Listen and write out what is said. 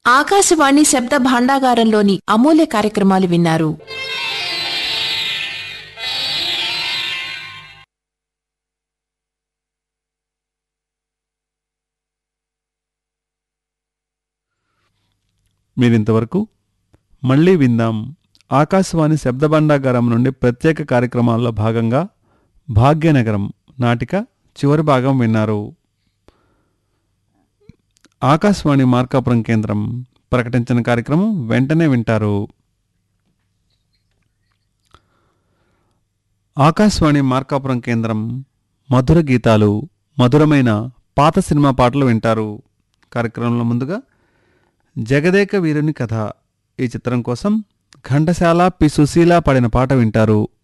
ఆకాశవాణి శబ్ద భాండాగారంలోని అమూల్య కార్యక్రమాలు విన్నారు మీరింతవరకు మళ్ళీ విందాం ఆకాశవాణి శబ్దభండాగారం నుండి ప్రత్యేక కార్యక్రమాల్లో భాగంగా భాగ్యనగరం నాటిక చివరి భాగం విన్నారు ఆకాశవాణి మార్కాపురం కేంద్రం ప్రకటించిన కార్యక్రమం వెంటనే వింటారు ఆకాశవాణి మార్కాపురం కేంద్రం మధుర గీతాలు మధురమైన పాత సినిమా పాటలు వింటారు కార్యక్రమంలో ముందుగా జగదేక వీరుని కథ ఈ చిత్రం కోసం ఘంటసాల పి సుశీల పాడిన పాట వింటారు